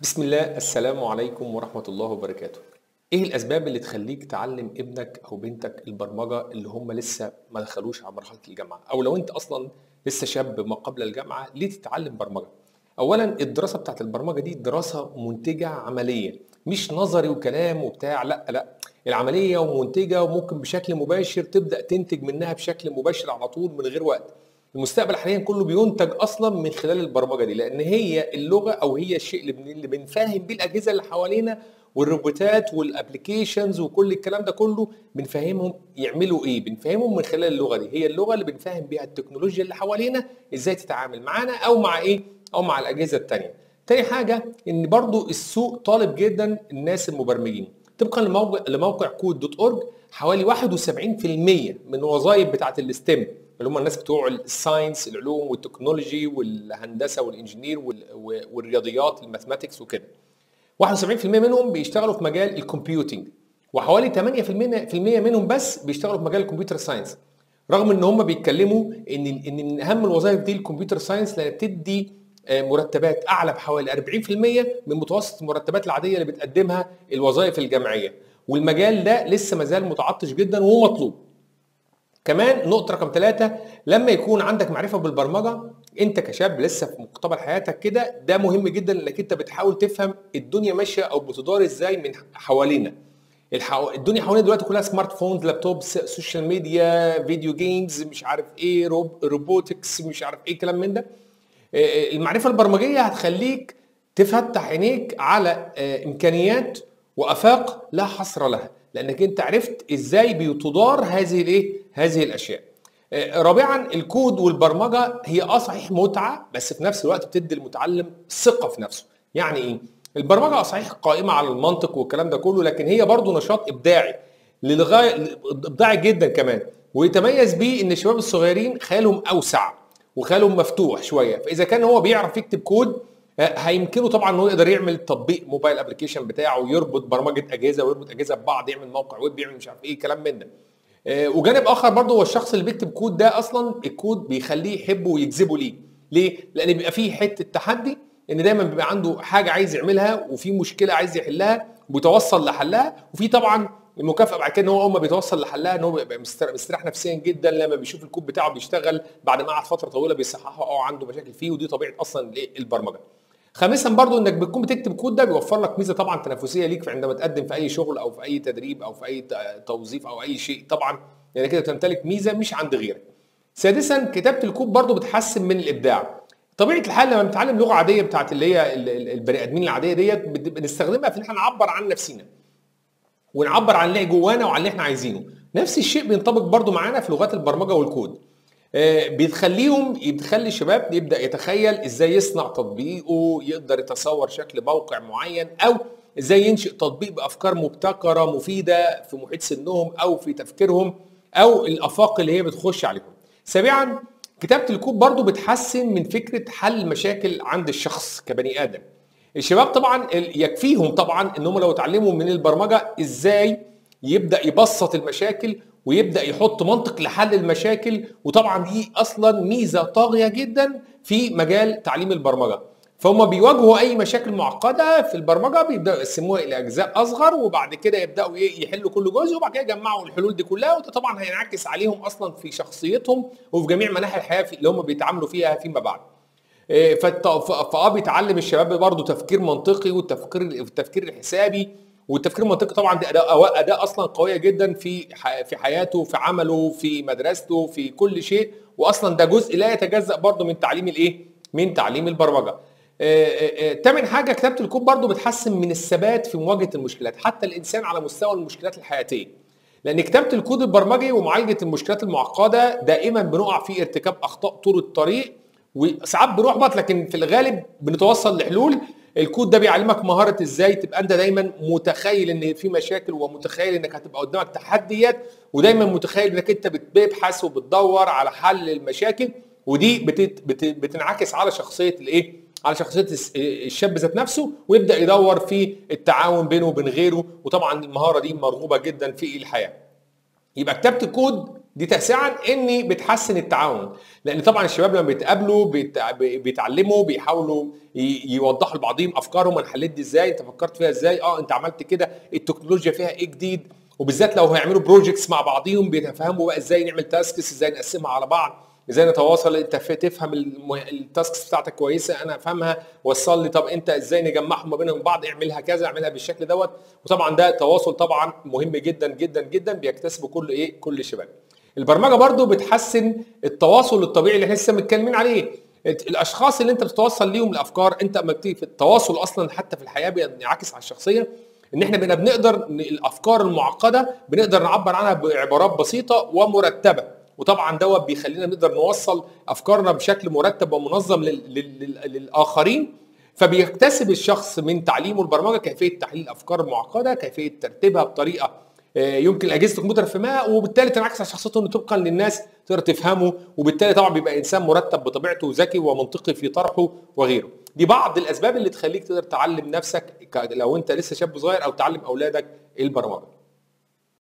بسم الله السلام عليكم ورحمة الله وبركاته ايه الاسباب اللي تخليك تعلم ابنك او بنتك البرمجة اللي هم لسه ما دخلوش على مرحلة الجامعة او لو انت اصلا لسه شاب ما قبل الجامعة ليه تتعلم برمجة اولا الدراسة بتاعت البرمجة دي دراسة منتجة عملية مش نظري وكلام وبتاع لا لا العملية ومنتجة وممكن بشكل مباشر تبدأ تنتج منها بشكل مباشر على طول من غير وقت المستقبل حاليا كله بينتج اصلا من خلال البرمجه دي لان هي اللغه او هي الشيء اللي بن- اللي بنفهم بيه الاجهزه اللي حوالينا والروبوتات والابلكيشنز وكل الكلام ده كله بنفهمهم يعملوا ايه بنفهمهم من خلال اللغه دي هي اللغه اللي بنفهم بيها التكنولوجيا اللي حوالينا ازاي تتعامل معانا او مع ايه او مع الاجهزه التانيه تاني حاجه ان برضو السوق طالب جدا الناس المبرمجين طبقا لموقع لموقع كود دوت اورج حوالي 71% من الوظائف بتاعت الستيم اللي هم الناس بتوع الساينس العلوم والتكنولوجي والهندسه والانجينير وال- والرياضيات الماثماتكس وكده 71% منهم بيشتغلوا في مجال الكمبيوتنج وحوالي 8% في المية منهم بس بيشتغلوا في مجال الكمبيوتر ساينس رغم ان هم بيتكلموا ان ان من اهم الوظائف دي الكمبيوتر ساينس لان بتدي آه، مرتبات اعلى بحوالي 40% من متوسط المرتبات العاديه اللي بتقدمها الوظائف الجامعيه والمجال ده لسه مازال متعطش جدا ومطلوب كمان نقطة رقم ثلاثة لما يكون عندك معرفة بالبرمجة انت كشاب لسه في مقتبل حياتك كده ده مهم جدا انك انت بتحاول تفهم الدنيا ماشية او بتدار ازاي من حوالينا الحو... الدنيا حوالينا دلوقتي كلها سمارت فونز لابتوبس سوشيال ميديا فيديو جيمز مش عارف ايه روب... روبوتكس مش عارف ايه كلام من ده آه، المعرفة البرمجية هتخليك تفتح عينيك على آه، امكانيات وافاق لا حصر لها لانك انت عرفت ازاي بتدار هذه الايه هذه الاشياء آه، رابعا الكود والبرمجه هي اه صحيح متعه بس في نفس الوقت بتدي المتعلم ثقه في نفسه يعني ايه البرمجه آه صحيح قائمه على المنطق والكلام ده كله لكن هي برضو نشاط ابداعي للغايه ابداعي جدا كمان ويتميز بيه ان الشباب الصغيرين خيالهم اوسع وخيالهم مفتوح شويه فاذا كان هو بيعرف يكتب كود آه، هيمكنه طبعا انه يقدر يعمل تطبيق موبايل ابلكيشن بتاعه يربط برمجه اجهزه ويربط اجهزه ببعض يعمل موقع ويب يعمل مش عارف ايه كلام من ده آه، وجانب اخر برضه هو الشخص اللي بيكتب كود ده اصلا الكود بيخليه يحبه ويجذبه ليه ليه لان بيبقى فيه حته تحدي ان دايما بيبقى عنده حاجه عايز يعملها وفي مشكله عايز يحلها وبيتوصل لحلها وفي طبعا المكافاه بعد كده ان هو اول ما بيتوصل لحلها ان هو بيبقى مستر- مستريح نفسيا جدا لما بيشوف الكود بتاعه بيشتغل بعد ما قعد فتره طويله بيصححه او عنده مشاكل فيه ودي طبيعه اصلا الإيه؟ البرمجه خامسا برضو انك بتكون بتكتب كود ده بيوفر لك ميزه طبعا تنافسيه ليك في عندما تقدم في اي شغل او في اي تدريب او في اي ت- توظيف او اي شيء طبعا يعني كده تمتلك ميزه مش عند غيرك سادسا كتابه الكود برضو بتحسن من الابداع طبيعه الحال لما بنتعلم لغه عاديه بتاعت اللي هي ال- ال- البني ادمين العاديه ديت بت- بنستخدمها في ان احنا نعبر عن نفسنا ونعبر عن اللي جوانا وعن اللي احنا عايزينه نفس الشيء بينطبق برضو معانا في لغات البرمجه والكود آه، بتخليهم بتخلي الشباب يبدا يتخيل ازاي يصنع تطبيقه يقدر يتصور شكل موقع معين او ازاي ينشئ تطبيق بافكار مبتكره مفيده في محيط سنهم او في تفكيرهم او الافاق اللي هي بتخش عليهم سابعا كتابه الكود برضو بتحسن من فكره حل المشاكل عند الشخص كبني ادم الشباب طبعا ال- يكفيهم طبعا انهم لو اتعلموا من البرمجه ازاي يبدا يبسط المشاكل ويبدا يحط منطق لحل المشاكل وطبعا دي اصلا ميزه طاغيه جدا في مجال تعليم البرمجه فهم بيواجهوا اي مشاكل معقده في البرمجه بيبداوا يقسموها الى اجزاء اصغر وبعد كده يبداوا ايه يحلوا كل جزء وبعد كده يجمعوا الحلول دي كلها وده طبعا هينعكس عليهم اصلا في شخصيتهم وفي جميع مناحي الحياه في- اللي هم بيتعاملوا فيها فيما بعد إيه، فالت- ف- فاه بيتعلم الشباب برضه تفكير منطقي والتفكير التفكير الحسابي والتفكير المنطقي طبعا دي اداه اداه اصلا قويه جدا في ح- في حياته في عمله في مدرسته في كل شيء واصلا ده جزء لا يتجزا برضه من تعليم الايه؟ من تعليم البرمجه. آه، آه، آه، تامن حاجه كتابه الكود برضه بتحسن من الثبات في مواجهه المشكلات حتى الانسان على مستوى المشكلات الحياتيه. لان كتابه الكود البرمجي ومعالجه المشكلات المعقده دائما بنقع في ارتكاب اخطاء طول الطريق وساعات بنحبط لكن في الغالب بنتوصل لحلول الكود ده بيعلمك مهاره ازاي تبقى انت دايما متخيل ان في مشاكل ومتخيل انك هتبقى قدامك تحديات ودايما متخيل انك انت بتبحث وبتدور على حل المشاكل ودي بتت بت بتنعكس على شخصيه الايه على شخصيه الس- الشاب ذات نفسه ويبدا يدور في التعاون بينه وبين غيره وطبعا المهاره دي مرغوبه جدا في الحياه يبقى كتابه الكود دي تاسعا ان بتحسن التعاون لان طبعا الشباب لما بيتقابلوا بيت- بيتعلموا بيحاولوا ي- يوضحوا لبعضهم افكارهم انا حليت دي ازاي انت فكرت فيها ازاي اه انت عملت كده التكنولوجيا فيها ايه جديد وبالذات لو هيعملوا بروجكتس مع بعضهم بيتفهموا بقى ازاي نعمل تاسكس ازاي نقسمها على بعض ازاي نتواصل انت ف- تفهم الم- التاسكس بتاعتك كويسه انا افهمها وصل لي طب انت ازاي نجمعهم ما بينهم بعض اعملها كذا اعملها بالشكل دوت وطبعا ده تواصل طبعا مهم جدا جدا جدا بيكتسبه كل ايه كل الشباب البرمجه برضو بتحسن التواصل الطبيعي اللي احنا لسه متكلمين عليه الاشخاص اللي انت بتتوصل ليهم الافكار انت اما بتيجي في التواصل اصلا حتى في الحياه بينعكس على الشخصيه ان احنا بقينا بنقدر إن الافكار المعقده بنقدر نعبر عنها بعبارات بسيطه ومرتبه وطبعا دوت بيخلينا نقدر نوصل افكارنا بشكل مرتب ومنظم لل- لل- لل- للاخرين فبيكتسب الشخص من تعليمه البرمجه كيفيه تحليل الافكار المعقده كيفيه ترتيبها بطريقه آه، يمكن اجهزه الكمبيوتر فهمها وبالتالي تنعكس على شخصيته انه طبقا للناس تقدر تفهمه وبالتالي طبعا بيبقى انسان مرتب بطبيعته وذكي ومنطقي في طرحه وغيره دي بعض الاسباب اللي تخليك تقدر تعلم نفسك ك- لو انت لسه شاب صغير او تعلم اولادك البرمجه